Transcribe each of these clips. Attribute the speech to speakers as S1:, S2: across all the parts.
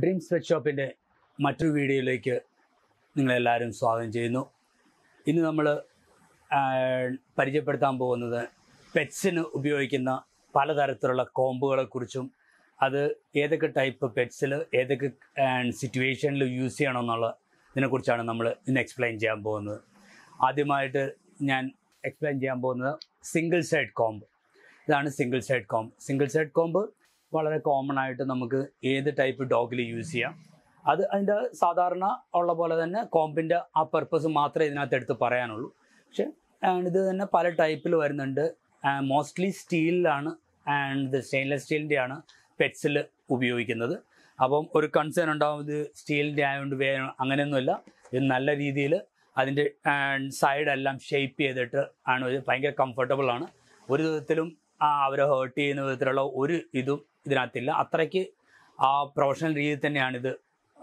S1: dream sweat ഷോപ്പിൻ്റെ മറ്റൊരു വീഡിയോയിലേക്ക് നിങ്ങളെല്ലാവരും സ്വാഗതം ചെയ്യുന്നു ഇന്ന് നമ്മൾ പരിചയപ്പെടുത്താൻ പോകുന്നത് പെറ്റ്സിന് ഉപയോഗിക്കുന്ന പലതരത്തിലുള്ള കോമ്പുകളെക്കുറിച്ചും അത് ഏതൊക്കെ ടൈപ്പ് പെറ്റ്സിൽ ഏതൊക്കെ സിറ്റുവേഷനിൽ യൂസ് ചെയ്യണമെന്നുള്ള ഇതിനെക്കുറിച്ചാണ് നമ്മൾ ഇന്ന് എക്സ്പ്ലെയിൻ ചെയ്യാൻ പോകുന്നത് ആദ്യമായിട്ട് ഞാൻ എക്സ്പ്ലെയിൻ ചെയ്യാൻ പോകുന്നത് സിംഗിൾ സൈഡ് കോമ്പ് ഇതാണ് single side comb single side comb വളരെ കോമൺ ആയിട്ട് നമുക്ക് ഏത് ടൈപ്പ് ഡോഗിൽ യൂസ് ചെയ്യാം അത് അതിൻ്റെ സാധാരണ ഉള്ള പോലെ തന്നെ കോമ്പിൻ്റെ ആ പർപ്പസ് മാത്രമേ ഇതിനകത്ത് എടുത്ത് പറയാനുള്ളൂ പക്ഷെ and ഇത് തന്നെ പല ടൈപ്പിൽ വരുന്നുണ്ട് മോസ്റ്റ്ലി സ്റ്റീലിലാണ് ആൻഡ് സ്റ്റെയിൻലെസ് സ്റ്റീലിൻ്റെ ആണ് പെറ്റ്സിൽ ഉപയോഗിക്കുന്നത് അപ്പം ഒരു കൺസേൺ ഉണ്ടാവും ഇത് സ്റ്റീലിൻ്റെ ആയതുകൊണ്ട് വേ അങ്ങനെയൊന്നുമില്ല ഇത് നല്ല രീതിയിൽ അതിൻ്റെ സൈഡെല്ലാം ഷേപ്പ് ചെയ്തിട്ട് ആണ് ഇത് ഭയങ്കര കംഫർട്ടബിൾ ആണ് ഒരു വിധത്തിലും ആ, അവരെ ഹേർട്ട് ചെയ്യുന്ന വിധത്തിലുള്ള ഒരു ഇതും ഇതിനകത്തില്ല അത്രയ്ക്ക് ആ പ്രൊഫഷണൽ രീതിയിൽ തന്നെയാണ് ഇത്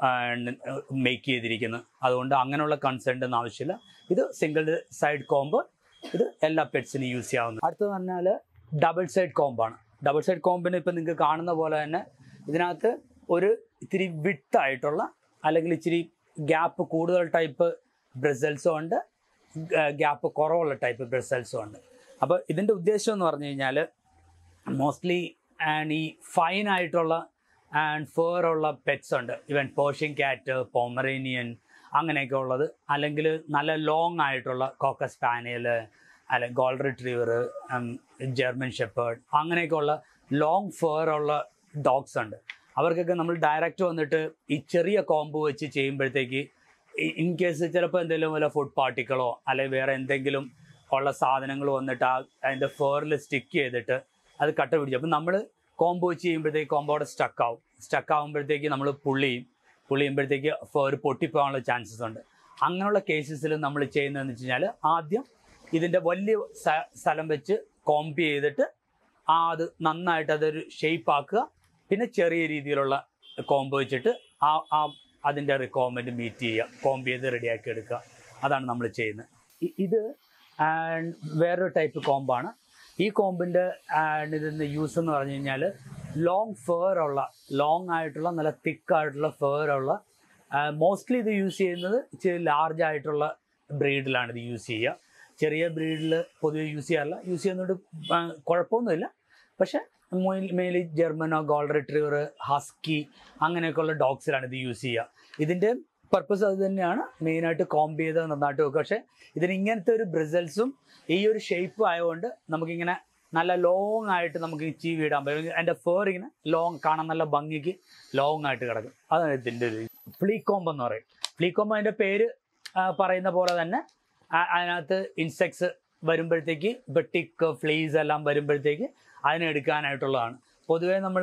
S1: മേക്ക് ചെയ്തിരിക്കുന്നത് അതുകൊണ്ട് അങ്ങനെയുള്ള കൺസേൺ ഒന്നും ആവശ്യമില്ല ഇത് സിംഗിൾ സൈഡ് കോമ്പ് ഇത് എല്ലാ പെറ്റ്സിനും യൂസ് ചെയ്യാവുന്ന അടുത്തത് പറഞ്ഞാൽ ഡബിൾ സൈഡ് കോമ്പാണ് ഡബിൾ സൈഡ് കോമ്പിന് ഇപ്പം നിങ്ങൾക്ക് കാണുന്ന പോലെ തന്നെ ഇതിനകത്ത് ഒരു ഇത്തിരി വിട്ട് ആയിട്ടുള്ള അല്ലെങ്കിൽ ഇച്ചിരി ഗ്യാപ്പ് കൂടുതൽ ടൈപ്പ് ബ്രിസൽസും ഉണ്ട് ഗ്യാപ്പ് കുറവുള്ള ടൈപ്പ് ബ്രിസൽസും ഉണ്ട് അപ്പോൾ ഇതിൻ്റെ ഉദ്ദേശം എന്ന് പറഞ്ഞു കഴിഞ്ഞാൽ മോസ്റ്റ്ലി ആൻഡ് ഈ ഫൈൻ ആയിട്ടുള്ള ആൻഡ് ഫേർ ഉള്ള പെറ്റ്സ് ഉണ്ട് ഇവൻ പേർഷ്യൻ ക്യാറ്റ് പോമറേനിയൻ അങ്ങനെയൊക്കെ ഉള്ളത് അല്ലെങ്കിൽ നല്ല ലോങ് ആയിട്ടുള്ള കോക്കസ് സ്പാനിയൽ അല്ലെങ്കിൽ ഗോൾഡ് റിട്രീവർ ജർമ്മൻ ഷെപ്പേർഡ് അങ്ങനെയൊക്കെ ഉള്ള ലോങ് ഫേർ ഉള്ള ഡോഗ്സ് ഉണ്ട് അവർക്കൊക്കെ നമ്മൾ ഡയറക്റ്റ് വന്നിട്ട് ഈ ചെറിയ കോമ്പ് വെച്ച് ചെയ്യുമ്പോഴത്തേക്ക് ഇൻ കേസ് ചിലപ്പോൾ എന്തെങ്കിലും വല്ല ഫുഡ് പാർട്ടിക്കിളോ അല്ലെങ്കിൽ വേറെ എന്തെങ്കിലും ഉള്ള സാധനങ്ങൾ വന്നിട്ട് ആ അതിൻ്റെ ഫേറിൽ സ്റ്റിക്ക് ചെയ്തിട്ട് അത് കട്ട പിടിച്ചു അപ്പം നമ്മൾ കോമ്പോ വെച്ച് ചെയ്യുമ്പോഴത്തേക്ക് കോമ്പോ അവിടെ സ്റ്റക്ക് ആവും സ്റ്റക്ക് ആകുമ്പോഴത്തേക്ക് നമ്മൾ പുള്ളിയും പുള്ളി ചെയ്യുമ്പോഴത്തേക്ക് ഫേർ പൊട്ടിപ്പോകാനുള്ള ചാൻസസ് ഉണ്ട് അങ്ങനെയുള്ള കേസസിൽ നമ്മൾ ചെയ്യുന്നതെന്ന് വെച്ച് കഴിഞ്ഞാൽ ആദ്യം ഇതിൻ്റെ വലിയ സ- സ്ഥലം വെച്ച് കോമ്പ് ചെയ്തിട്ട് ആ അത് നന്നായിട്ട് അതൊരു ഷേപ്പ് ആക്കുക പിന്നെ ചെറിയ രീതിയിലുള്ള കോമ്പ് വെച്ചിട്ട് ആ ആ അതിൻ്റെ റിക്വയർമെൻറ്റ് മീറ്റ് ചെയ്യുക കോമ്പ് ചെയ്ത് റെഡിയാക്കി എടുക്കുക അതാണ് നമ്മൾ ചെയ്യുന്നത് ഇ- ഇത് ആൻഡ് വേറൊരു ടൈപ്പ് കോമ്പാണ് ഈ കോമ്പിൻ്റെ ഇതിൻ്റെ യൂസ് എന്ന് പറഞ്ഞു കഴിഞ്ഞാൽ ലോങ് ഫേർ ഉള്ള ലോങ് ആയിട്ടുള്ള നല്ല തിക്കായിട്ടുള്ള ഫേർ ഉള്ള മോസ്റ്റ്ലി ഇത് യൂസ് ചെയ്യുന്നത് ഇച്ചിരി ലാർജ് ആയിട്ടുള്ള ബ്രീഡിലാണ് ഇത് യൂസ് ചെയ്യുക ചെറിയ ബ്രീഡിൽ പൊതുവെ യൂസ് ചെയ്യാറില്ല യൂസ് ചെയ്യുന്നതുകൊണ്ട് ആ, കുഴപ്പമൊന്നുമില്ല പക്ഷേ മെയിൻലി ജർമ്മനോ ഗോൾഡ് റിട്രീവർ ഹസ്കി അങ്ങനെയൊക്കെയുള്ള ഡോഗ്സിലാണ് ഇത് യൂസ് ചെയ്യുക ഇതിൻ്റെ പർപ്പസ് അത് തന്നെയാണ് മെയിനായിട്ട് കോമ്പ് ചെയ്ത് നന്നായിട്ട് വെക്കുക പക്ഷേ ഇതിന് ഇങ്ങനത്തെ ഒരു ബ്രിസൽസും ഈ ഒരു ഷേപ്പും ആയതുകൊണ്ട് നമുക്കിങ്ങനെ നല്ല ലോങ് ആയിട്ട് നമുക്ക് ചീവ് ഇടാൻ പറ്റും അതിൻ്റെ ഫേർ ഇങ്ങനെ ലോങ് കാണാൻ നല്ല ഭംഗിക്ക് ലോങ് ആയിട്ട് കിടക്കും അതാണ് ഇതിൻ്റെ ഒരു ഫ്ലീ കോമ്പ് എന്ന് പറയും ഫ്ലീ കോമ്പ് അതിൻ്റെ പേര് ആ, പറയുന്ന പോലെ തന്നെ ആ- അതിനകത്ത് ഇൻസെക്ട്സ് വരുമ്പോഴത്തേക്ക് ബെട്ടിക്ക് ഫ്ലീസ് എല്ലാം വരുമ്പോഴത്തേക്ക് അതിനെ എടുക്കാനായിട്ടുള്ളതാണ് പൊതുവേ നമ്മൾ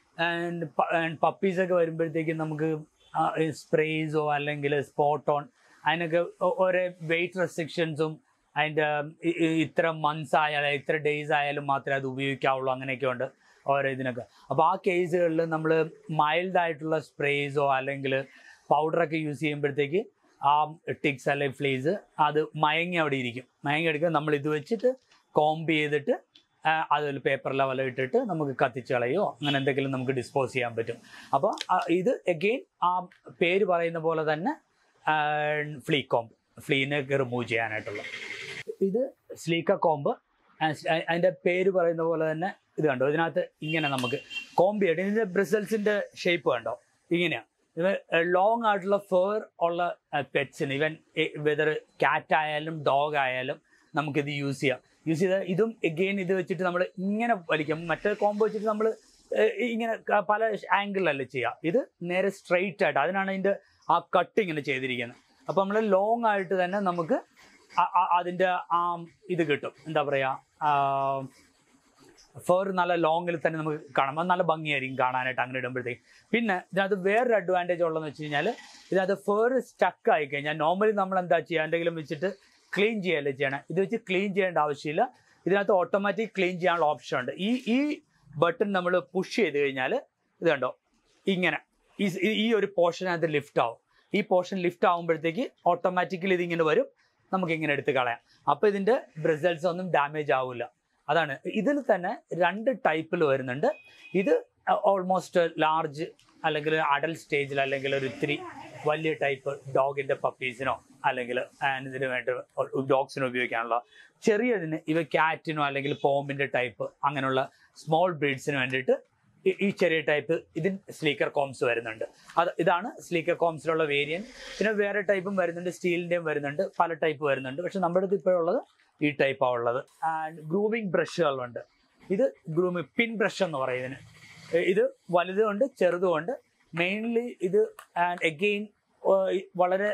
S1: പപ്പീസൊക്കെ വരുമ്പോഴത്തേക്കും നമുക്ക് സ്പ്രേസോ അല്ലെങ്കിൽ സ്പോട്ട് ഓൺ അതിനൊക്കെ ഒ- ഓരോ വെയിറ്റ് റെസ്ട്രിക്ഷൻസും അതിൻ്റെ ഇ- ഇ- ഇത്ര മന്ത്സ് ആയാലും ഇത്ര ഡേയ്സ് ആയാലും മാത്രമേ അത് ഉപയോഗിക്കാവുള്ളൂ അങ്ങനെയൊക്കെ ഉണ്ട് ഓരോ ഇതിനൊക്കെ അപ്പോൾ ആ കേസുകളിൽ നമ്മൾ മൈൽഡ് ആയിട്ടുള്ള സ്പ്രേസോ അല്ലെങ്കിൽ പൗഡറൊക്കെ യൂസ് ചെയ്യുമ്പോഴത്തേക്ക് ആ ടിക്സ് അല്ലെങ്കിൽ ഫ്ലീസ് അത് മയങ്ങി അവിടെ ഇരിക്കും മയങ്ങി എടുക്കുക നമ്മൾ ഇത് വെച്ചിട്ട് കോമ്പ് ചെയ്തിട്ട് ആ, അതിൽ പേപ്പർ ലെവൽ ഇട്ടിട്ട് നമുക്ക് കത്തിച്ച് കളയോ അങ്ങനെ എന്തെങ്കിലും നമുക്ക് ഡിസ്പോസ് ചെയ്യാൻ പറ്റും അപ്പോൾ ഇത് എഗെയിൻ ആ പേര് പറയുന്ന പോലെ തന്നെ ഫ്ലീ കോമ്പ് ഫ്ലീനൊക്കെ റിമൂവ് ചെയ്യാനായിട്ടുള്ള ഇത് സ്ലീക്ക കോമ്പ് അതിൻ്റെ പേര് പറയുന്ന പോലെ തന്നെ ഇത് കണ്ടോ ഇതിനകത്ത് ഇങ്ങനെ നമുക്ക് കോമ്പ് ചെയ്യണം ഇതിൻ്റെ ബ്രിസൽസിൻ്റെ ഷേപ്പ് കണ്ടോ ഇങ്ങനെയാണ് ഇത് ലോങ് ആയിട്ടുള്ള ഫേർ ഉള്ള പെറ്റ്സിന് ഇവൻ വെതർ കാറ്റ് ആയാലും ഡോഗ് ആയാലും നമുക്കിത് യൂസ് ചെയ്യാം യൂസ് ചെയ്താൽ ഇതും എഗെയിൻ ഇത് വെച്ചിട്ട് നമ്മൾ ഇങ്ങനെ വലിക്കും മറ്റേ കോമ്പ് വെച്ചിട്ട് നമ്മൾ ഇങ്ങനെ ക- പല ആംഗിളിലല്ലേ ചെയ്യുക ഇത് നേരെ സ്ട്രെയിറ്റ് ആയിട്ട് അതിനാണ് ഇതിൻ്റെ ആ കട്ട് ഇങ്ങനെ ചെയ്തിരിക്കുന്നത് അപ്പോൾ നമ്മൾ ലോങ് ആയിട്ട് തന്നെ നമുക്ക് ആ- ആ- അതിൻ്റെ ആ ഇത് കിട്ടും എന്താ പറയുക ഫേർ നല്ല ലോങ്ങിൽ തന്നെ നമുക്ക് കാണാം അത് നല്ല ഭംഗിയായിരിക്കും കാണാനായിട്ട് അങ്ങനെ ഇടുമ്പോഴത്തേക്ക് പിന്നെ ഇതിനകത്ത് വേറൊരു അഡ്വാൻറ്റേജ് ഉള്ളതെന്ന് വെച്ച് കഴിഞ്ഞാൽ ഇതിനകത്ത് ഫേർ സ്റ്റക്ക് ആയി കഴിഞ്ഞാൽ നോർമലി നമ്മൾ എന്താ ചെയ്യുക എന്തെങ്കിലും വെച്ചിട്ട് ക്ലീൻ ചെയ്യല്ലേ ചെയ്യണം ഇത് വെച്ച് ക്ലീൻ ചെയ്യേണ്ട ആവശ്യമില്ല ഇതിനകത്ത് ഓട്ടോമാറ്റിക് ക്ലീൻ ചെയ്യാനുള്ള ഓപ്ഷൻ ഉണ്ട് ഈ ഈ ബട്ടൺ നമ്മൾ പുഷ് ചെയ്ത് കഴിഞ്ഞാൽ ഇത് കണ്ടോ ഇങ്ങനെ ഈ ഈ ഒരു പോർഷനകത്ത് ലിഫ്റ്റ് ആവും ഈ പോർഷൻ ലിഫ്റ്റ് ആകുമ്പോഴത്തേക്ക് ഓട്ടോമാറ്റിക്കലി ഇതിങ്ങനെ വരും നമുക്ക് ഇങ്ങനെ എടുത്ത് കളയാം അപ്പോൾ ഇതിൻ്റെ ബ്രിസൽസ് ഒന്നും ഡാമേജ് ആവില്ല അതാണ് ഇതിൽ തന്നെ രണ്ട് ടൈപ്പിൽ വരുന്നുണ്ട് ഇത് ഓൾമോസ്റ്റ് ലാർജ് അല്ലെങ്കിൽ അഡൽ സ്റ്റേജിൽ അല്ലെങ്കിൽ ഒരു ഇത്തിരി വലിയ ടൈപ്പ് ഡോഗിന്റെ പപ്പീസിനോ അല്ലെങ്കിൽ ഇതിന് വേണ്ടി ഡോഗ്സിനോ ഉപയോഗിക്കാനുള്ള ചെറിയതിന് ഇവ ക്യാറ്റിനോ അല്ലെങ്കിൽ പോമ്പിന്റെ ടൈപ്പ് അങ്ങനെയുള്ള സ്മോൾ ബ്രീഡ്സിന് വേണ്ടിയിട്ട് ഈ- ഈ ചെറിയ ടൈപ്പ് ഇതിന് സ്ലീക്കർ കോംസ് വരുന്നുണ്ട് അത് ഇതാണ് സ്ലീക്കർ കോംസിലുള്ള വേരിയന്റ് പിന്നെ വേറെ ടൈപ്പും വരുന്നുണ്ട് സ്റ്റീലിന്റെയും വരുന്നുണ്ട് പല ടൈപ്പ് വരുന്നുണ്ട് പക്ഷെ നമ്മുടെ അടുത്ത് ഇപ്പോഴുള്ളത് ഈ ടൈപ്പാണ് ഉള്ളത് ആൻഡ് ഗ്രൂമിംഗ് ബ്രഷുകളുണ്ട് ഇത് ഗ്രൂമിംഗ് പിൻ ബ്രഷ് എന്ന് പറയുന്നതിന് ഇത് വലുതുമുണ്ട് ചെറുതുമുണ്ട് മെയിൻലി ഇത് ആൻഡ് എഗെയിൻ വളരെ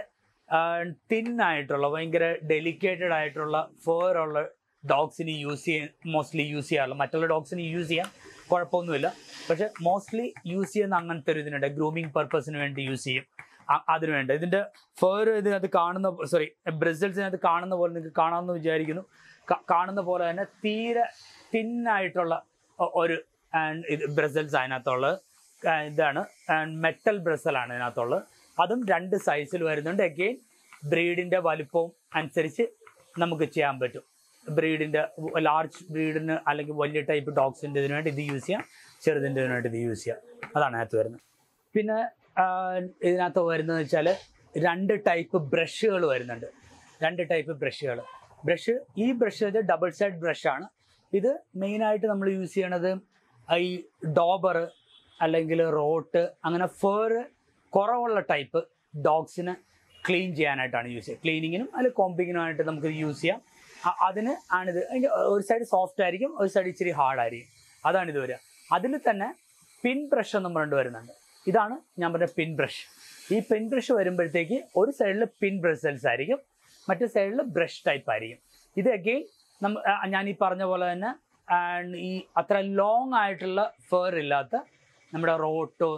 S1: തിൻ ആയിട്ടുള്ള ഭയങ്കര ഡെലിക്കേറ്റഡ് ആയിട്ടുള്ള ഫേർ ഉള്ള ഡോഗ്സിന് യൂസ് ചെയ്യാൻ മോസ്റ്റ്ലി യൂസ് ചെയ്യാറുള്ള മറ്റുള്ള ഡോഗ്സിന് യൂസ് ചെയ്യാം കുഴപ്പമൊന്നുമില്ല പക്ഷെ മോസ്റ്റ്ലി യൂസ് ചെയ്യുന്ന അങ്ങനത്തെ ഒരു ഇതിനുണ്ട് ഗ്രൂമിങ് പർപ്പസിന് വേണ്ടി യൂസ് ചെയ്യും അ- അതിന് വേണ്ട ഇതിന്റെ ഫേർ ഇതിനകത്ത് കാണുന്ന സോറി ബ്രസൽസിനകത്ത് കാണുന്ന പോലെ നിങ്ങൾക്ക് കാണാമെന്ന് വിചാരിക്കുന്നു കാ- കാണുന്ന പോലെ തന്നെ തീരെ തിന്നായിട്ടുള്ള ഒരു and ഇത് ബ്രസൽസ് അതിനകത്തുള്ളത് ആ, ഇതാണ് മെറ്റൽ ബ്രസലാണ് ഇതിനകത്തുള്ളത് അതും രണ്ട് സൈസിൽ വരുന്നുണ്ട് അഗെയിൻ ബ്രീഡിന്റെ വലിപ്പവും അനുസരിച്ച് നമുക്ക് ചെയ്യാൻ പറ്റും ബ്രീഡിന്റെ ലാർജ് ബ്രീഡിന് അല്ലെങ്കിൽ വലിയ ടൈപ്പ് ഡോഗ്സിന്റെ ഇതിനു വേണ്ടി ഇത് യൂസ് ചെയ്യാം ചെറുതിൻ്റെ ഇതിനു വേണ്ടി ഇത് യൂസ് ചെയ്യാം അതാണ് അതിനകത്ത് വരുന്നത് പിന്നെ ആ, ഇതിനകത്ത് വരുന്നത് വെച്ചാൽ രണ്ട് ടൈപ്പ് ബ്രഷുകൾ വരുന്നുണ്ട് രണ്ട് ടൈപ്പ് ബ്രഷുകൾ ബ്രഷ് ഈ ബ്രഷ് ഇത് ഡബിൾ സൈഡ് ബ്രഷാണ് ഇത് മെയിനായിട്ട് നമ്മൾ യൂസ് ചെയ്യണത് ഈ ഡോബർ അല്ലെങ്കിൽ റോട്ട് അങ്ങനെ ഫേർ കുറവുള്ള ടൈപ്പ് ഡോഗ്സിന് ക്ലീൻ ചെയ്യാനായിട്ടാണ് യൂസ് ചെയ്യുക ക്ലീനിങ്ങിനും അല്ലെങ്കിൽ കോമ്പിങ്ങിനുമായിട്ട് നമുക്ക് യൂസ് ചെയ്യാം അ- അതിന് ആണിത് അതിൻ്റെ ഒരു സൈഡ് സോഫ്റ്റ് ആയിരിക്കും ഒരു സൈഡ് ഇച്ചിരി ഹാർഡ് ആയിരിക്കും അതാണ് ഇത് വരിക അതിൽ തന്നെ പിൻ ബ്രഷ് എന്നും പറഞ്ഞിട്ട് വരുന്നുണ്ട് ഇതാണ് ഞാൻ പറഞ്ഞ പിൻ ബ്രഷ് ഈ പിൻ ബ്രഷ് വരുമ്പോഴത്തേക്ക് ഒരു സൈഡിൽ പിൻ ബ്രസൽസ് ആയിരിക്കും മറ്റേ സൈഡിൽ ബ്രഷ് ടൈപ്പ് ആയിരിക്കും ഇത് അഗെയിൻ നമ്മ ആ, ഞാൻ ഈ പറഞ്ഞ പോലെ തന്നെ and ഈ അത്ര ലോങ് ആയിട്ടുള്ള ഫേർ ഇല്ലാത്ത നമ്മുടെ റോട്ടോ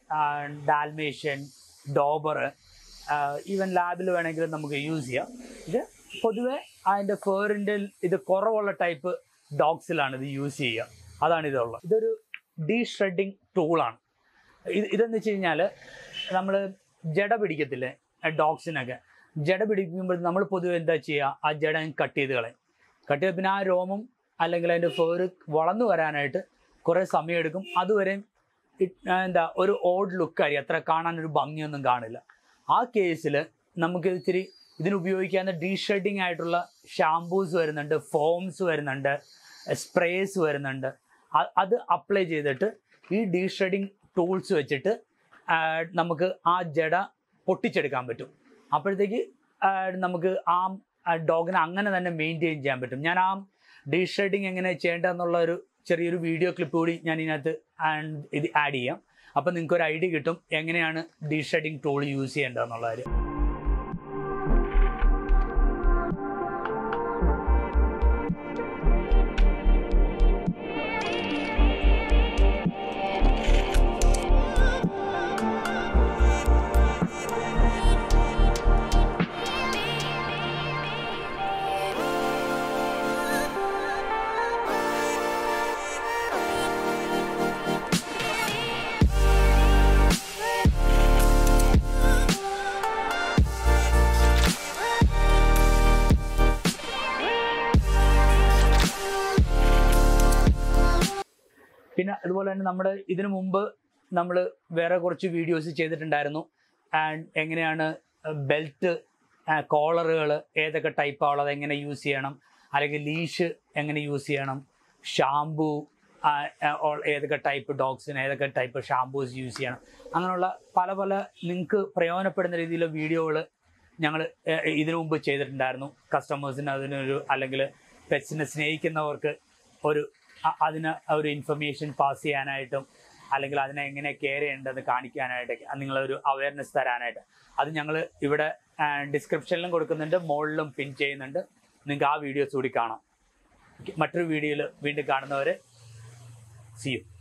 S1: ഡാൽമേഷ്യൻ ഡോബർ ഈവൻ ലാബിൽ വേണമെങ്കിലും നമുക്ക് യൂസ് ചെയ്യാം ഇത് പൊതുവെ അതിൻ്റെ ഫേറിൻ്റെ ഇത് കുറവുള്ള ടൈപ്പ് ഡോഗ്സിലാണ് ഇത് യൂസ് ചെയ്യുക അതാണ് ഇതുള്ളത് ഇതൊരു ഡീ ഷ്രെഡിങ് ടൂളാണ് ഇത് ഇതെന്ന് വെച്ച് കഴിഞ്ഞാൽ നമ്മൾ ജട പിടിക്കത്തില്ലേ ഡോഗ്സിനൊക്കെ ജട പിടിക്കുമ്പോൾ നമ്മൾ പൊതുവെ എന്താ ചെയ്യുക ആ ജട കട്ട് ചെയ്ത് കളയും കട്ട് ചെയ്ത് പിന്നെ ആ രോമം അല്ലെങ്കിൽ അതിൻ്റെ ഫേറ് വളർന്നു വരാനായിട്ട് കുറേ സമയമെടുക്കും അതുവരെയും it- ആ, എന്താ ഒരു ഓഡ് ലുക്കായിരിക്കും അത്ര കാണാൻ ഒരു ഭംഗിയൊന്നും കാണില്ല ആ കേസിൽ നമുക്ക് ഇത്തിരി ഇതിന് ഉപയോഗിക്കാവുന്ന ഡീഷെഡിങ് ആയിട്ടുള്ള ഷാംപൂസ് വരുന്നുണ്ട് ഫോംസ് വരുന്നുണ്ട് സ്പ്രേസ് വരുന്നുണ്ട് അ- അത് അപ്ലൈ ചെയ്തിട്ട് ഈ ഡീഷെഡിങ് ടൂൾസ് വെച്ചിട്ട് ആ, നമുക്ക് ആ ജട പൊട്ടിച്ചെടുക്കാൻ പറ്റും അപ്പോഴത്തേക്ക് ആ, നമുക്ക് ആ ഡോഗിനെ അങ്ങനെ തന്നെ മെയിൻറ്റെയിൻ ചെയ്യാൻ പറ്റും ഞാൻ ആ ഡീഷെഡിങ് എങ്ങനെ ചെയ്യേണ്ടതെന്നുള്ള ഒരു ചെറിയൊരു വീഡിയോ ക്ലിപ്പ് കൂടി ഞാൻ ഇതിനകത്ത് and ഇത് ആഡ് ചെയ്യാം അപ്പം നിങ്ങൾക്ക് ഒരു ഐഡിയ കിട്ടും എങ്ങനെയാണ് ഡീഷെഡിങ് ടൂൾ യൂസ് ചെയ്യേണ്ടതെന്നുള്ള കാര്യം പിന്നെ അതുപോലെ തന്നെ നമ്മുടെ ഇതിനു മുമ്പ് നമ്മൾ വേറെ കുറച്ച് വീഡിയോസ് ചെയ്തിട്ടുണ്ടായിരുന്നു ആൻഡ് എങ്ങനെയാണ് ബെൽറ്റ് കോളറുകൾ ഏതൊക്കെ ടൈപ്പാണ് ഉള്ളത് എങ്ങനെ യൂസ് ചെയ്യണം അല്ലെങ്കിൽ ലീഷ് എങ്ങനെ യൂസ് ചെയ്യണം ഷാംപൂ ഏതൊക്കെ ടൈപ്പ് ഡോഗ്സിന് ഏതൊക്കെ ടൈപ്പ് ഷാംപൂസ് യൂസ് ചെയ്യണം അങ്ങനെയുള്ള പല പല നിങ്ങൾക്ക് പ്രയോജനപ്പെടുന്ന രീതിയിലുള്ള വീഡിയോകൾ ഞങ്ങൾ ഇതിനു മുമ്പ് ചെയ്തിട്ടുണ്ടായിരുന്നു കസ്റ്റമേഴ്സിന് അതിനൊരു അല്ലെങ്കിൽ പെറ്റ്സിനെ സ്നേഹിക്കുന്നവർക്ക് ഒരു അ- അതിന് ഒരു ഇൻഫർമേഷൻ പാസ് ചെയ്യാനായിട്ടും അല്ലെങ്കിൽ അതിനെ എങ്ങനെ കെയർ ചെയ്യേണ്ടത് കാണിക്കാനായിട്ടൊക്കെ നിങ്ങളൊരു അവയർനെസ് തരാനായിട്ട് അത് ഞങ്ങൾ ഇവിടെ ഡിസ്ക്രിപ്ഷനിലും കൊടുക്കുന്നുണ്ട് മുകളിലും പിൻ ചെയ്യുന്നുണ്ട് നിങ്ങൾക്ക് ആ വീഡിയോസ് കൂടി കാണാം മറ്റൊരു വീഡിയോയിൽ വീണ്ടും കാണുന്നവരെ സി യു